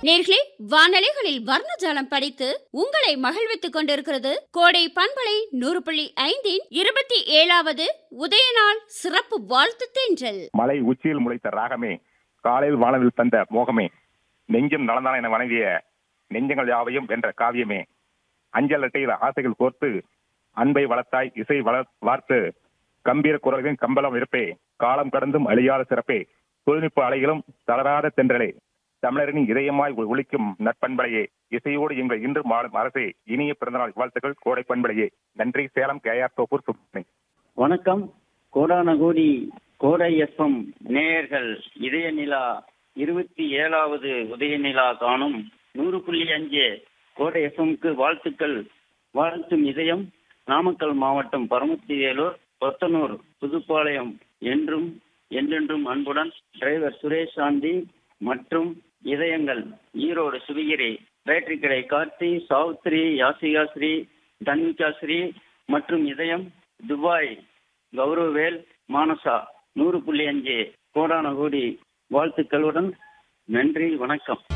நேர்களே வானலைகளில் வர்ணஜாலம் படித்து உங்களை மகிழ்வித்துக் கொண்டிருக்கிறது கோடை பண்பலை நூறு புள்ளி ஐந்தின் இருபத்தி ஏழாவது உதயநாள் சிறப்பு வாழ்த்து தென்றல் மலை உச்சியில் முளைத்த ராகமே காலையில் வானவில் தந்த மோகமே நெஞ்சம் நலந்தான என வணங்கிய நெஞ்சங்கள் யாவையும் வென்ற காவியமே அஞ்சல் அட்டையில் ஆசைகள் கோர்த்து அன்பை வளர்த்தாய் இசை வள வார்த்து கம்பீர குரல்களின் கம்பளம் இருப்பே காலம் கடந்தும் அழியாத சிறப்பே தொழில்நுட்ப அலைகளும் தளராத தென்றலே தமிழரின் இதயமாய் ஒ- ஒலிக்கும் நட்பண்பலையே இசையோடு எங்கள் இன்று மாடும் அரசே இனிய பிறந்தநாள் வாழ்த்துக்கள் கோடை பண்பலையே நன்றி சேலம் கேஆர் தோப்பூர் சுப்ரமணி வணக்கம் கோடான கோடி கோடை எஃப்எம் நேயர்கள் இதய நிலா இருபத்தி ஏழாவது உதய நிலா காணும் நூறு புள்ளி அஞ்சு கோடை எஃப்எம்க்கு வாழ்த்துக்கள் வாழ்த்தும் இதயம் நாமக்கல் மாவட்டம் பரமத்தி வேலூர் கொத்தனூர் புதுப்பாளையம் என்றும் என்றென்றும் அன்புடன் டிரைவர் சுரேஷ் சாந்தி மற்றும் இதயங்கள் ஈரோடு சுபிகிரி பேட்டரி கடை கார்த்தி சாவித்ரி யாசிகா ஸ்ரீ தன்விகா ஸ்ரீ மற்றும் இதயம் துபாய் கௌரவேல் மானசா நூறு புள்ளி அஞ்சு கோடான கோடி வாழ்த்துக்களுடன் நன்றி வணக்கம்